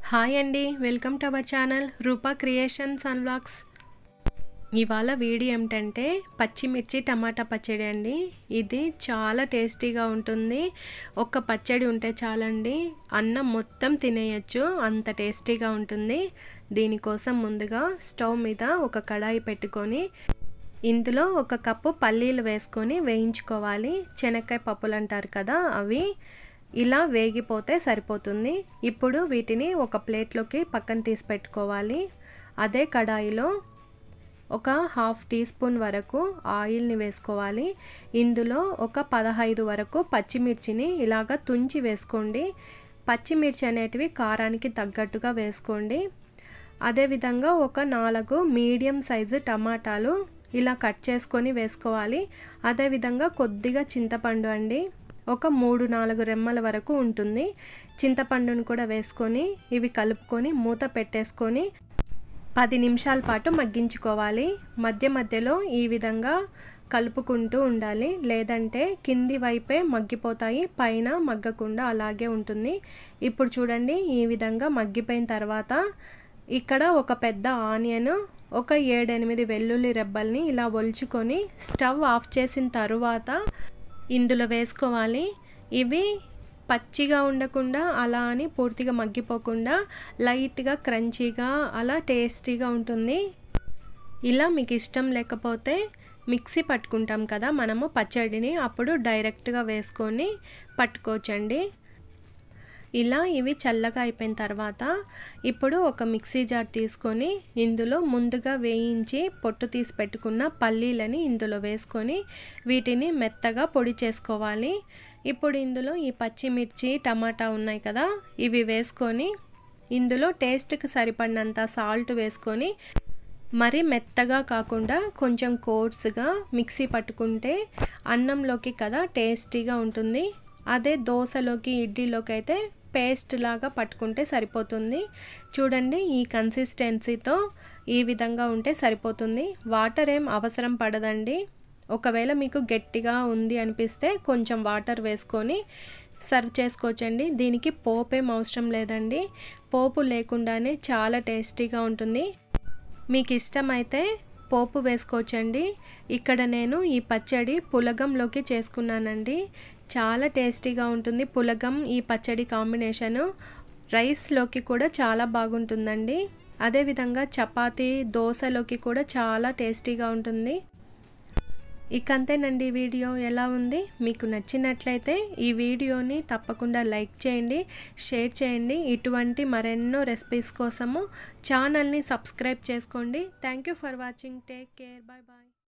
hi అండి welcome to our channel Roopa creations and vlogs ఇవాళ video ఏమిటంటే పచ్చిమిర్చి టమాటా పచ్చడి అండి ఇది చాలా టేస్టీగా ఉంటుంది ఒక్క పచ్చడి ఉంటే చాలండి అన్నం మొత్తం తినేయచ్చు అంత టేస్టీగా ఉంటుంది దీనికోసం ముందుగా స్టవ్ మీద ఒక కడాయి పెట్టుకొని ఇందులో ఒక కప్పు పల్లీలు వేసుకొని వేయించుకోవాలి శనక్కాయ పప్పులు అంటారు కదా అవి ఇలా వేగిపోతే సరిపోతుంది ఇప్పుడు వీటిని ఒక ప్లేట్లోకి పక్కన తీసి పెట్టుకోవాలి అదే కడాయిలో ఒక హాఫ్ టీ స్పూన్ వరకు ఆయిల్ని వేసుకోవాలి ఇందులో ఒక పదహైదు వరకు పచ్చిమిర్చిని ఇలాగ తుంచి వేసుకోండి పచ్చిమిర్చి అనేటివి కారానికి తగ్గట్టుగా వేసుకోండి అదేవిధంగా ఒక నాలుగు మీడియం సైజు టమాటాలు ఇలా కట్ చేసుకొని వేసుకోవాలి అదేవిధంగా కొద్దిగా చింతపండు అండి ఒక మూడు నాలుగు రెమ్మల వరకు ఉంటుంది చింతపండును కూడా వేసుకొని ఇవి కలుపుకొని మూత పెట్టేసుకొని పది నిమిషాల పాటు మగ్గించుకోవాలి మధ్య మధ్యలో ఈ విధంగా కలుపుకుంటూ ఉండాలి లేదంటే కింది వైపే మగ్గిపోతాయి పైన మగ్గకుండా అలాగే ఉంటుంది ఇప్పుడు చూడండి ఈ విధంగా మగ్గిపోయిన తర్వాత ఇక్కడ ఒక పెద్ద ఆనియన్ ఒక ఏడెనిమిది వెల్లుల్లి రెబ్బల్ని ఇలా ఒలుచుకొని స్టవ్ ఆఫ్ చేసిన తరువాత ఇందులో వేసుకోవాలి ఇవి పచ్చిగా ఉండకుండా అలా అని పూర్తిగా మగ్గిపోకుండా లైట్గా క్రంచీగా అలా టేస్టీగా ఉంటుంది ఇలా మీకు ఇష్టం లేకపోతే మిక్సీ పట్టుకుంటాం కదా మనము పచ్చడిని అప్పుడు డైరెక్ట్గా వేసుకొని పట్టుకోవచ్చండి ఇలా ఇవి చల్లగా అయిపోయిన తర్వాత ఇప్పుడు ఒక మిక్సీ జార్ తీసుకొని ఇందులో ముందుగా వేయించి పొట్టు తీసి పెట్టుకున్న పల్లీలని ఇందులో వేసుకొని వీటిని మెత్తగా పొడి చేసుకోవాలి ఇప్పుడు ఇందులో ఈ పచ్చిమిర్చి టమాటా ఉన్నాయి కదా ఇవి వేసుకొని ఇందులో టేస్ట్కి సరిపడినంత సాల్ట్ వేసుకొని మరి మెత్తగా కాకుండా కొంచెం కోర్స్గా మిక్సీ పట్టుకుంటే అన్నంలోకి కదా టేస్టీగా ఉంటుంది అదే దోశలోకి ఇడ్లీలోకి అయితే పేస్ట్ లాగా పట్టుకుంటే సరిపోతుంది చూడండి ఈ కన్సిస్టెన్సీతో ఈ విధంగా ఉంటే సరిపోతుంది వాటర్ ఏం అవసరం పడదండి ఒకవేళ మీకు గట్టిగా ఉంది అనిపిస్తే కొంచెం వాటర్ వేసుకొని సర్వ్ చేసుకోవచ్చండి దీనికి పోపు ఏం అవసరం లేదండి పోపు లేకుండానే చాలా టేస్టీగా ఉంటుంది మీకు ఇష్టమైతే పోపు వేసుకోవచ్చండి ఇక్కడ నేను ఈ పచ్చడి పులగంలోకి చేసుకున్నానండి చాలా టేస్టీగా ఉంటుంది పులగం ఈ పచ్చడి కాంబినేషను రైస్లోకి కూడా చాలా బాగుంటుందండి అదేవిధంగా చపాతీ దోశలోకి కూడా చాలా టేస్టీగా ఉంటుంది ఇక అంతేనండి వీడియో ఎలా ఉంది మీకు నచ్చినట్లయితే ఈ వీడియోని తప్పకుండా లైక్ చేయండి షేర్ చేయండి ఇటువంటి మరెన్నో రెసిపీస్ కోసము ఛానల్ని సబ్స్క్రైబ్ చేసుకోండి thank you for watching take care bye bye